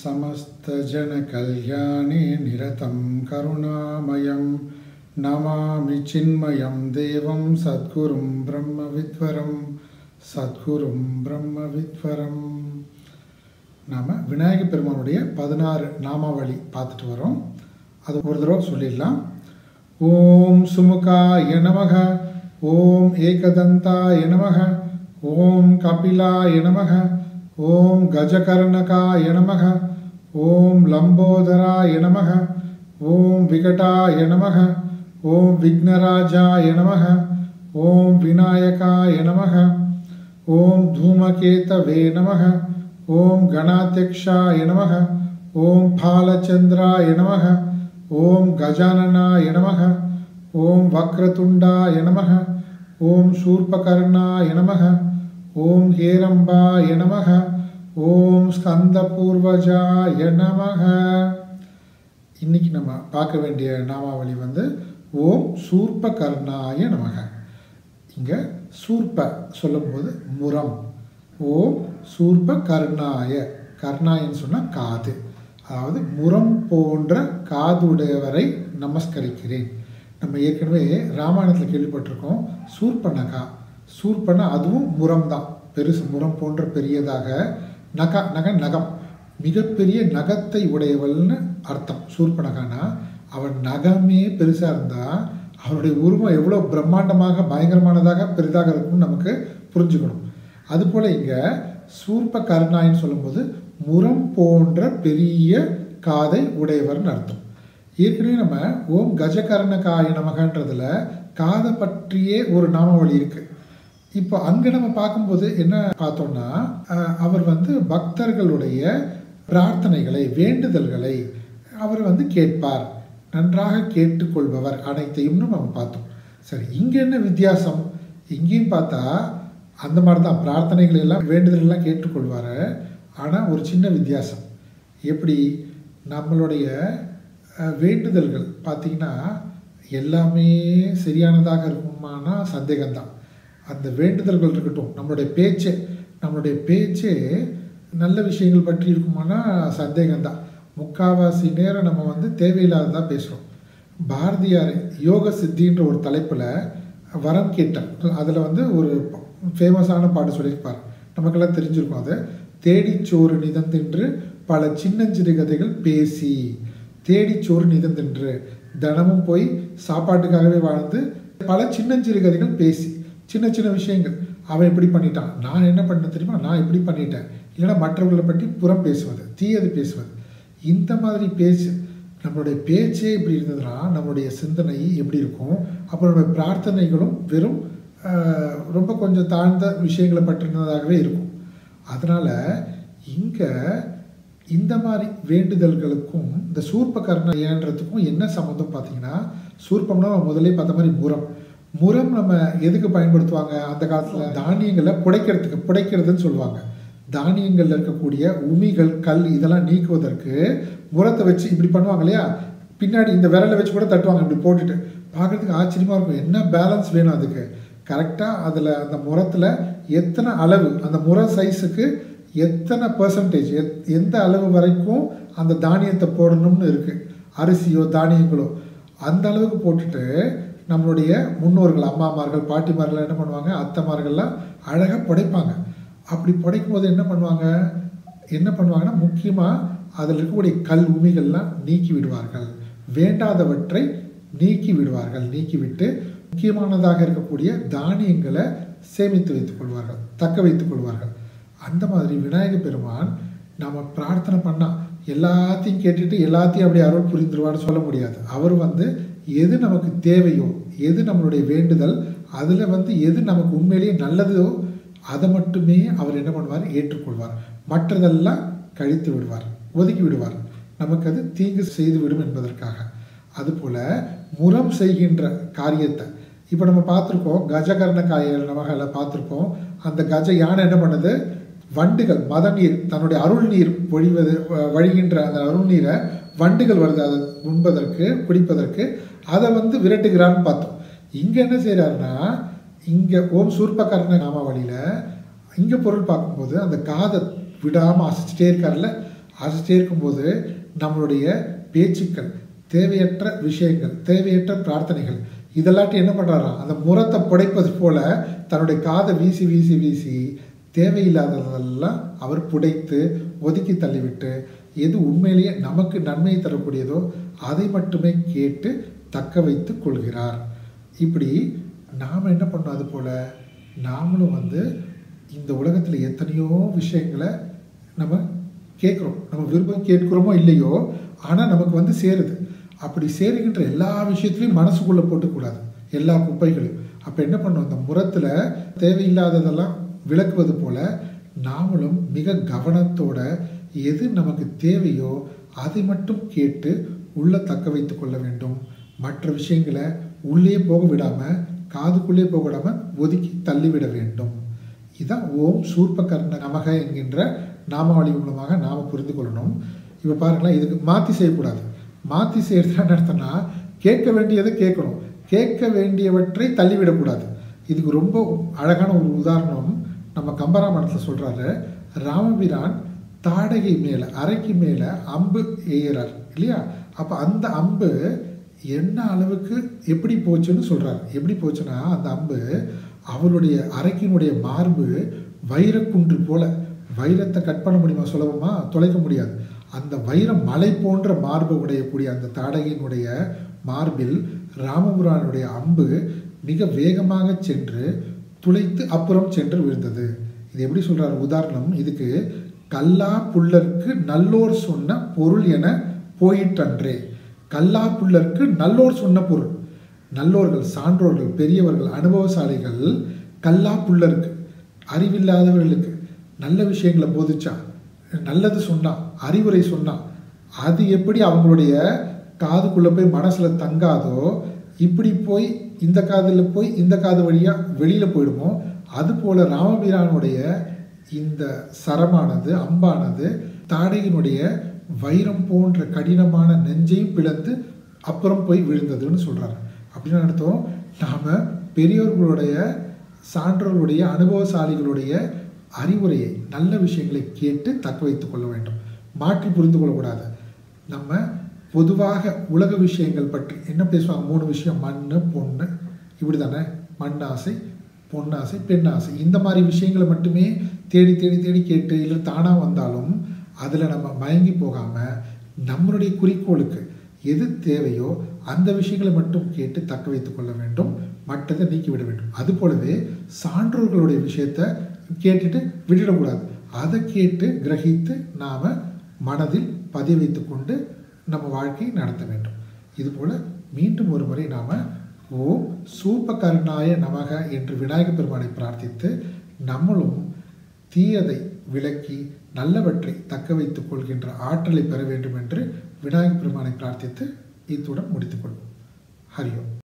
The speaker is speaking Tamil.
समस्तजनकल्याणे निरतं करुणामयं नमामि चिन्मयं देवं सद्गुरुं ब्रह्मविद्वरं சத்குரும் பிரம்ம வித்வரம் நாம் விநாயக பெருமானுடைய பதினாறு நாமாவளி பார்த்துட்டு வரோம் அது ஒரு தடவை சொல்லிடலாம் ஓம் சுமுகாய நமக ஓம் ஏகதந்தாய நமக ஓம் கபிலாய நமக ஓம் கஜகர்ணகாய நமக ஓம் லம்போதராய நமக ஓம் விகடாய நமக ஓம் விக்னராஜாய நமக ஓம் விநாயகாய நமக ஓம் தூமகேதவே நமக ஓம் கணாத்தியக்ஷாய நமக ஓம் பாலச்சந்திராய நமக ஓம் கஜானனாய நமக ஓம் வக்ரதுண்டாய நமக ஓம் சூர்பகர்ணாய நமக ஓம் ஹேரம்பாய நமக ஓம் ஸ்கந்தபூர்வஜாய நமக இன்னைக்கு நம்ம பார்க்க வேண்டிய நாமாவளி வந்து ஓம் சூர்பகர்ணாய நமக இங்கே சூர்ப சொல்லும்போது முரம் ஓம் சூர்ப கர்ணாய கர்ணாயன்னு சொன்னால் காது அதாவது முரம் போன்ற காதுடையவரை நமஸ்கரிக்கிறேன் நம்ம ஏற்கனவே ராமாயணத்தில் கேள்விப்பட்டிருக்கோம் சூர்பனகா சூர்பன அதுவும் முரம் தான் பெருசு முரம் போன்ற பெரியதாக நக நக நகம் மிகப்பெரிய நகத்தை உடையவள்னு அர்த்தம் சூர்பனகானா அவன் நகமே பெருசாக இருந்தால் அவருடைய உருவம் எவ்வளோ பிரம்மாண்டமாக பயங்கரமானதாக பெரிதாக இருக்கும்னு நமக்கு புரிஞ்சுக்கணும் அதுபோல் இங்கே சூர்ப கருணாயின்னு சொல்லும்போது முரம் போன்ற பெரிய காதை உடையவர்னு அர்த்தம் ஏற்கனவே நம்ம ஓம் கஜகர்ணகாய நமகன்றதுல காதை பற்றியே ஒரு நாமாவளி இருக்கு இப்போ அங்கே நம்ம பார்க்கும்போது என்ன பார்த்தோம்னா அவர் வந்து பக்தர்களுடைய பிரார்த்தனைகளை வேண்டுதல்களை அவர் வந்து கேட்பார் நன்றாக கேட்டுக்கொள்பவர் அனைத்தையும்னு நம்ம பார்த்தோம் சரி இங்கே என்ன வித்தியாசம் இங்கேயும் பார்த்தா அந்த மாதிரி தான் பிரார்த்தனைகள் எல்லாம் வேண்டுதலெல்லாம் கேட்டுக்கொள்வார் ஆனால் ஒரு சின்ன வித்தியாசம் எப்படி நம்மளுடைய வேண்டுதல்கள் பார்த்திங்கன்னா எல்லாமே சரியானதாக இருக்குமானா சந்தேகம்தான் அந்த வேண்டுதல்கள் இருக்கட்டும் நம்மளுடைய பேச்சே நம்மளுடைய பேச்சே நல்ல விஷயங்கள் பற்றி இருக்குமானா சந்தேகம்தான் முக்காவாசி நேரம் நம்ம வந்து தேவையில்லாததான் பேசுகிறோம் பாரதியார் யோக சித்தின்ற ஒரு தலைப்பில் வரம் கேட்டார் அதில் வந்து ஒரு ஃபேமஸான பாட்டு சொல்லியிருப்பார் நமக்கெல்லாம் தெரிஞ்சிருக்கும் அது தேடிச்சோறு நிதந்தின்று பல சின்னஞ்சிறு கதைகள் பேசி தேடிச்சோறு நிதந்தின்று தினமும் போய் சாப்பாட்டுக்காகவே வாழ்ந்து பல சின்னஞ்சிறு கதைகள் பேசி சின்ன சின்ன விஷயங்கள் அவன் இப்படி பண்ணிட்டான் நான் என்ன பண்ண தெரியுமா நான் இப்படி பண்ணிட்டேன் இல்லைன்னா மற்றவர்களை பற்றி புறம் பேசுவது தீயது பேசுவது இந்த மாதிரி பேச்சு நம்மளுடைய பேச்சே இப்படி இருந்ததுன்னா நம்மளுடைய சிந்தனை எப்படி இருக்கும் அப்போ நம்மளுடைய பிரார்த்தனைகளும் வெறும் ரொம்ப கொஞ்சம் தாழ்ந்த விஷயங்களை பற்றினதாகவே இருக்கும் அதனால் இங்கே இந்த மாதிரி வேண்டுதல்களுக்கும் இந்த சூர்ப கர்ணன்றதுக்கும் என்ன சம்மந்தம் பார்த்தீங்கன்னா சூர்ப்பம்னா முதலே பார்த்த மாதிரி முரம் முரம் நம்ம எதுக்கு பயன்படுத்துவாங்க அந்த காலத்தில் தானியங்களை புடைக்கிறதுக்கு புடைக்கிறதுன்னு சொல்லுவாங்க தானியங்களில் இருக்கக்கூடிய உமிகள் கல் இதெல்லாம் நீக்குவதற்கு முரத்தை வச்சு இப்படி பண்ணுவாங்க இல்லையா பின்னாடி இந்த விரலை வச்சு கூட தட்டுவாங்க இப்படி போட்டுட்டு பார்க்குறதுக்கு ஆச்சரியமாக இருக்கும் என்ன பேலன்ஸ் வேணும் அதுக்கு கரெக்டாக அதில் அந்த முரத்தில் எத்தனை அளவு அந்த முர சைஸுக்கு எத்தனை பர்சன்டேஜ் எத் எந்த அளவு வரைக்கும் அந்த தானியத்தை போடணும்னு இருக்குது அரிசியோ தானியங்களோ அந்த அளவுக்கு போட்டுட்டு நம்மளுடைய முன்னோர்கள் அம்மாமார்கள் பாட்டிமார்கள் என்ன பண்ணுவாங்க அத்தைமார்கள்லாம் அழகாக புடைப்பாங்க அப்படி புடைக்கும் போது என்ன பண்ணுவாங்க என்ன பண்ணுவாங்கன்னா முக்கியமாக அதில் இருக்கக்கூடிய கல் உமிகள்லாம் நீக்கி விடுவார்கள் வேண்டாதவற்றை நீக்கி விடுவார்கள் நீக்கிவிட்டு முக்கியமானதாக இருக்கக்கூடிய தானியங்களை சேமித்து வைத்துக் கொள்வார்கள் தக்க வைத்துக் கொள்வார்கள் அந்த மாதிரி விநாயக பெருமான் நம்ம பிரார்த்தனை பண்ணால் எல்லாத்தையும் கேட்டுட்டு எல்லாத்தையும் அப்படியே அருள் புரிந்துருவான்னு சொல்ல முடியாது அவர் வந்து எது நமக்கு தேவையோ எது நம்மளுடைய வேண்டுதல் அதில் வந்து எது நமக்கு உண்மையிலேயே நல்லதோ அதை மட்டுமே அவர் என்ன பண்ணுவார் ஏற்றுக்கொள்வார் மற்றதெல்லாம் கழித்து விடுவார் ஒதுக்கி விடுவார் நமக்கு அது தீங்கு செய்து விடும் என்பதற்காக அதுபோல் முரம் செய்கின்ற காரியத்தை இப்போ நம்ம பார்த்துருக்கோம் கஜகர்ண காயல் நமகளை பார்த்துருக்கோம் அந்த கஜ யானை என்ன பண்ணுது வண்டுகள் மத நீர் தன்னுடைய அருள் நீர் பொழிவது வழிகின்ற அந்த அருள் நீரை வண்டுகள் வருது அதை உண்பதற்கு குடிப்பதற்கு அதை வந்து விரட்டுகிறான்னு பார்த்தோம் இங்கே என்ன செய்கிறாருன்னா இங்கே ஓம் சூர்பகர்ண நாமாவளியில் இங்கே பொருள் பார்க்கும்போது அந்த காதை விடாமல் அசைச்சிட்டே இருக்கார்ல அசைச்சிட்டே இருக்கும்போது நம்மளுடைய பேச்சுக்கள் தேவையற்ற விஷயங்கள் தேவையற்ற பிரார்த்தனைகள் இதெல்லாட்டி என்ன பண்ணுறாராம் அந்த முரத்தை புடைப்பது போல தன்னுடைய காதை வீசி வீசி வீசி தேவையில்லாததெல்லாம் அவர் புடைத்து ஒதுக்கி தள்ளிவிட்டு எது உண்மையிலேயே நமக்கு நன்மையை தரக்கூடியதோ அதை மட்டுமே கேட்டு தக்க வைத்து கொள்கிறார் இப்படி நாம் என்ன பண்ணோம் அது போல் நாமளும் வந்து இந்த உலகத்தில் எத்தனையோ விஷயங்களை நம்ம கேட்குறோம் நம்ம விரும்பம் கேட்குறோமோ இல்லையோ ஆனால் நமக்கு வந்து சேருது அப்படி சேருகின்ற எல்லா விஷயத்துலையும் மனசுக்குள்ளே போட்டுக்கூடாது எல்லா குப்பைகளையும் அப்போ என்ன பண்ணோம் இந்த முரத்தில் தேவையில்லாததெல்லாம் விளக்குவது போல நாமளும் மிக கவனத்தோட எது நமக்கு தேவையோ அதை மட்டும் கேட்டு உள்ள தக்க வைத்து கொள்ள வேண்டும் மற்ற விஷயங்களை உள்ளே போக விடாமல் காதுக்குள்ளே போக விடாமல் ஒதுக்கி தள்ளிவிட வேண்டும் இதான் ஓம் சூர்பகர்ண நமக என்கின்ற நாமாவளி மூலமாக நாம் புரிந்து கொள்ளணும் இப்போ பாருங்களேன் இதுக்கு மாற்றி செய்யக்கூடாது மாற்றி செய்கிறது என்ன அர்த்தம்னா கேட்க வேண்டியதை கேட்கணும் கேட்க வேண்டியவற்றை தள்ளிவிடக்கூடாது இதுக்கு ரொம்ப அழகான ஒரு உதாரணம் நம்ம கம்பராமாயணத்தில் சொல்கிறாரு ராமபிரான் தாடகை மேலே அரைக்கு மேலே அம்பு எய்கிறார் இல்லையா அப்போ அந்த அம்பு என்ன அளவுக்கு எப்படி போச்சுன்னு சொல்கிறார் எப்படி போச்சுன்னா அந்த அம்பு அவருடைய அரைக்கினுடைய மார்பு வைரக்குன்று போல வைரத்தை கட் பண்ண முடியுமா சுலபமா தொலைக்க முடியாது அந்த வைரம் மலை போன்ற மார்பு உடையக்கூடிய அந்த தாடகையினுடைய மார்பில் ராமபுரானுடைய அம்பு மிக வேகமாக சென்று துளைத்து அப்புறம் சென்று விழுந்தது இது எப்படி சொல்றார் உதாரணம் இதுக்கு கல்லா புல்லருக்கு நல்லோர் சொன்ன பொருள் என போயிற்றன்றே கல்லா புல்லருக்கு நல்லோர் சொன்ன பொருள் நல்லோர்கள் சான்றோர்கள் பெரியவர்கள் அனுபவசாலிகள் கல்லா புல்லருக்கு அறிவில்லாதவர்களுக்கு நல்ல விஷயங்களை போதிச்சா நல்லது சொன்னா அறிவுரை சொன்னா அது எப்படி அவங்களுடைய காதுக்குள்ளே போய் மனசில் தங்காதோ இப்படி போய் இந்த காதில் போய் இந்த காது வழியாக வெளியில் போயிடுமோ அதுபோல் ராமபிரானுடைய இந்த சரமானது அம்பானது தாடையினுடைய வைரம் போன்ற கடினமான நெஞ்சையும் பிளந்து அப்புறம் போய் விழுந்ததுன்னு சொல்கிறாங்க அப்படின்னு அர்த்தம் நாம் பெரியோர்களுடைய சான்றோர்களுடைய அனுபவசாலிகளுடைய அறிவுரையை நல்ல விஷயங்களை கேட்டு தக்க வைத்துக் கொள்ள வேண்டும் மாற்றி புரிந்து கொள்ளக்கூடாது நம்ம பொதுவாக உலக விஷயங்கள் பற்றி என்ன பேசுவாங்க மூணு விஷயம் மண் பொண்ணு இப்படி தானே மண் ஆசை பொன்னாசை பெண்ணாசை இந்த மாதிரி விஷயங்களை மட்டுமே தேடி தேடி தேடி கேட்டு இல்லை தானாக வந்தாலும் அதில் நம்ம மயங்கி போகாமல் நம்மளுடைய குறிக்கோளுக்கு எது தேவையோ அந்த விஷயங்களை மட்டும் கேட்டு தக்க வைத்துக் கொள்ள வேண்டும் மற்றதை நீக்கிவிட வேண்டும் அது போலவே சான்றோர்களுடைய விஷயத்தை கேட்டுட்டு விட்டுடக்கூடாது அதை கேட்டு கிரகித்து நாம் மனதில் பதிய வைத்து கொண்டு நம்ம வாழ்க்கையை நடத்த வேண்டும் இதுபோல் மீண்டும் ஒரு முறை நாம் ஓம் சூப்பகர்ணாய நமக என்று விநாயகப் பெருமானை பிரார்த்தித்து நம்மளும் தீயதை விலக்கி நல்லவற்றை தக்க வைத்துக் கொள்கின்ற ஆற்றலை பெற வேண்டும் என்று விநாயகப் பெருமானை பிரார்த்தித்து இத்துடன் முடித்துக்கொள்வோம் ஹரியோம்